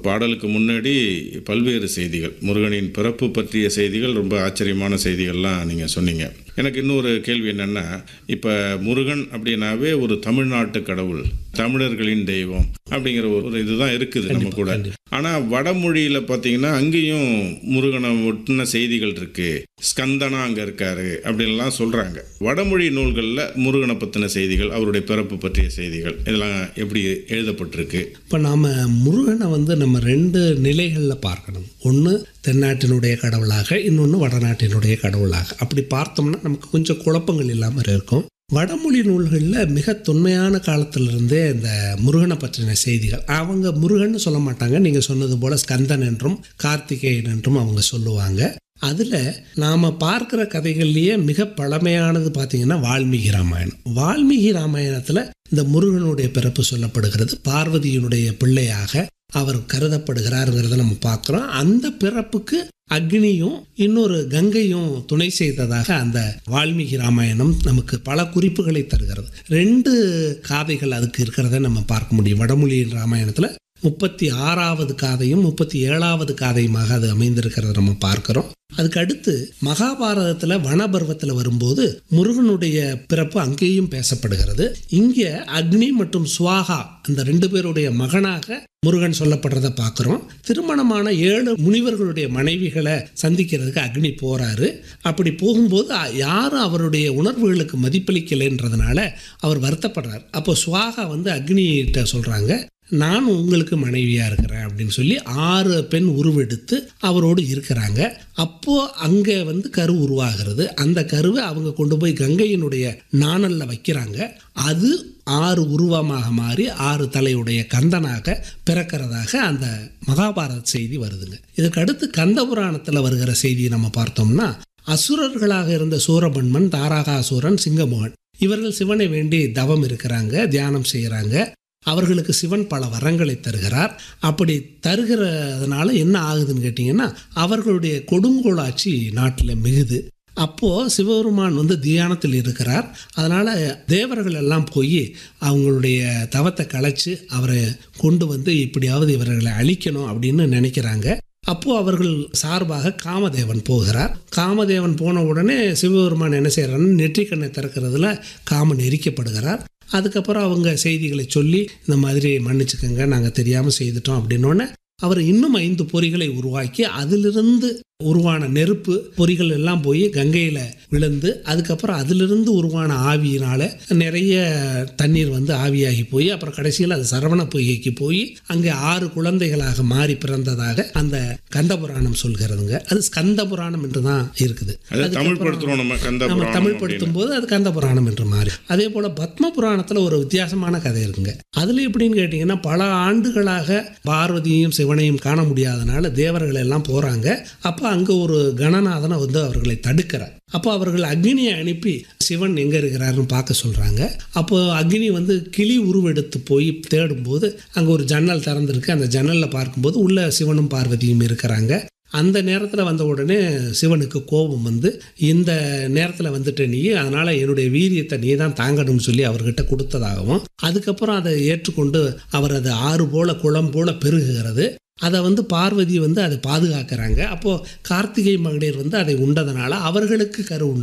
பாடலுக்கு முன்னாடி பல்வேறு செய்திகள் முருகனின் பிறப்பு பற்றிய செய்திகள் ரொம்ப ஆச்சரியமான செய்திகள்லாம் நீங்கள் சொன்னீங்க எனக்கு இன்னொரு கேள்வி என்னென்னா இப்போ முருகன் அப்படின்னாவே ஒரு தமிழ்நாட்டு கடவுள் தமிழர்களின் தெய்வம் அப்படிங்கிற ஒரு இதுதான் இருக்குது நம்ம கூட ஆனால் வடமொழியில் பார்த்தீங்கன்னா அங்கேயும் முருகனை ஒட்டின செய்திகள் இருக்கு ஸ்கந்தனா அங்கே இருக்காரு அப்படின்லாம் சொல்கிறாங்க வடமொழி நூல்களில் முருகனை பற்றின செய்திகள் அவருடைய பிறப்பு பற்றிய செய்திகள் இதெல்லாம் எப்படி எழுதப்பட்டிருக்கு இப்போ நாம் முருகனை வந்து நம்ம ரெண்டு நிலைகளில் பார்க்கணும் ஒன்று தென்னாட்டினுடைய கடவுளாக இன்னொன்று வடநாட்டினுடைய கடவுளாக அப்படி பார்த்தோம்னா நமக்கு கொஞ்சம் குழப்பங்கள் இல்லாமல் இருக்கும் வடமொழி நூல்களில் மிக தொன்மையான காலத்திலிருந்தே இந்த முருகனை பற்றின செய்திகள் அவங்க முருகன் சொல்ல மாட்டாங்க நீங்கள் சொன்னது போல் ஸ்கந்தன் என்றும் கார்த்திகேயன் என்றும் அவங்க சொல்லுவாங்க அதில் நாம் பார்க்குற கதைகள்லேயே மிக பழமையானது பார்த்தீங்கன்னா வால்மீகி ராமாயணம் வால்மீகி ராமாயணத்தில் இந்த முருகனுடைய பிறப்பு சொல்லப்படுகிறது பார்வதியினுடைய பிள்ளையாக அவர் கருதப்படுகிறாருங்கிறத நம்ம பார்க்குறோம் அந்த பிறப்புக்கு அக்னியும் இன்னொரு கங்கையும் துணை செய்ததாக அந்த வால்மீகி ராமாயணம் நமக்கு பல குறிப்புகளை தருகிறது ரெண்டு காதைகள் அதுக்கு இருக்கிறத நம்ம பார்க்க முடியும் வடமொழி ராமாயணத்தில் முப்பத்தி ஆறாவது காதையும் முப்பத்தி ஏழாவது காதையுமாக அது அமைந்திருக்கிறத நம்ம பார்க்கிறோம் அதுக்கு அடுத்து மகாபாரதத்தில் வனபர்வத்தில் வரும்போது முருகனுடைய பிறப்பு அங்கேயும் பேசப்படுகிறது இங்கே அக்னி மற்றும் சுவாகா அந்த ரெண்டு பேருடைய மகனாக முருகன் சொல்லப்படுறத பார்க்குறோம் திருமணமான ஏழு முனிவர்களுடைய மனைவிகளை சந்திக்கிறதுக்கு அக்னி போறாரு அப்படி போகும்போது யாரும் அவருடைய உணர்வுகளுக்கு மதிப்பளிக்கலைன்றதுனால அவர் வருத்தப்படுறார் அப்போ சுவாகா வந்து அக்னிகிட்ட சொல்றாங்க நான் உங்களுக்கு மனைவியா இருக்கிறேன் அப்படின்னு சொல்லி ஆறு பெண் உருவெடுத்து அவரோடு இருக்கிறாங்க அப்போ அங்க வந்து கரு உருவாகிறது அந்த கருவை அவங்க கொண்டு போய் கங்கையினுடைய நாணல்ல வைக்கிறாங்க அது ஆறு உருவமாக மாறி ஆறு தலையுடைய கந்தனாக பிறக்கிறதாக அந்த மகாபாரத செய்தி வருதுங்க இதுக்கு அடுத்து கந்த புராணத்தில் வருகிற செய்தியை நம்ம பார்த்தோம்னா அசுரர்களாக இருந்த சூரபன்மன் தாராகாசூரன் சிங்கமோகன் இவர்கள் சிவனை வேண்டி தவம் இருக்கிறாங்க தியானம் செய்கிறாங்க அவர்களுக்கு சிவன் பல வரங்களை தருகிறார் அப்படி தருகிறதுனால என்ன ஆகுதுன்னு கேட்டிங்கன்னா அவர்களுடைய கொடுங்கோளாட்சி நாட்டில் மிகுது அப்போது சிவபெருமான் வந்து தியானத்தில் இருக்கிறார் அதனால் தேவர்கள் எல்லாம் போய் அவங்களுடைய தவத்தை கலைச்சு அவரை கொண்டு வந்து இப்படியாவது இவர்களை அழிக்கணும் அப்படின்னு நினைக்கிறாங்க அப்போ அவர்கள் சார்பாக காமதேவன் போகிறார் காமதேவன் போன உடனே சிவபெருமான் என்ன செய்கிறாருன்னு நெற்றிக்கண்ணை திறக்கிறதுல காமன் எரிக்கப்படுகிறார் அதுக்கப்புறம் அவங்க செய்திகளை சொல்லி இந்த மாதிரி மன்னிச்சுக்கோங்க நாங்கள் தெரியாமல் செய்துட்டோம் அப்படின்னோடனே அவர் இன்னும் ஐந்து பொறிகளை உருவாக்கி அதிலிருந்து உருவான நெருப்பு பொறிகள் எல்லாம் போய் கங்கையில் விழுந்து அதுக்கப்புறம் அதிலிருந்து உருவான ஆவியினால நிறைய தண்ணீர் வந்து ஆவியாகி போய் அப்புறம் கடைசியில் அது சரவண பொய்கைக்கு போய் அங்கே ஆறு குழந்தைகளாக மாறி பிறந்ததாக அந்த கந்த புராணம் சொல்கிறதுங்க அது ஸ்கந்த புராணம் என்று தான் இருக்குது அதை தமிழ் படுத்துறோம் நம்ம கந்த நம்ம புராணம் தமிழ் படுத்தும் போது அது கந்த புராணம் என்று மாறி அதே போல பத்ம புராணத்துல ஒரு வித்தியாசமான கதை இருக்குங்க அதுல எப்படின்னு கேட்டீங்கன்னா பல ஆண்டுகளாக பார்வதியையும் சிவனையும் காண முடியாதனால தேவர்கள் எல்லாம் போறாங்க அப்ப அங்க ஒரு கணநாதனை வந்து அவர்களை தடுக்கிறார் அப்போ அவர்கள் அக்னியை அனுப்பி சிவன் எங்க இருக்கிறாருன்னு பார்க்க சொல்றாங்க அப்போ அக்னி வந்து கிளி உருவெடுத்து போய் தேடும்போது அங்க ஒரு ஜன்னல் திறந்திருக்கு அந்த ஜன்னல்ல பார்க்கும்போது உள்ள சிவனும் பார்வதியும் இருக்கிறாங்க அந்த நேரத்தில் வந்த உடனே சிவனுக்கு கோபம் வந்து இந்த நேரத்தில் வந்துட்ட நீ அதனால் என்னுடைய வீரியத்தை நீ தான் தாங்கணும்னு சொல்லி அவர்கிட்ட கொடுத்ததாகவும் அதுக்கப்புறம் அதை ஏற்றுக்கொண்டு அவர் அது ஆறு போல குளம் போல பெருகுகிறது அதை வந்து பார்வதி வந்து அதை பாதுகாக்கிறாங்க அப்போது கார்த்திகை மகளிர் வந்து அதை உண்டதனால அவர்களுக்கு கரு உண்டு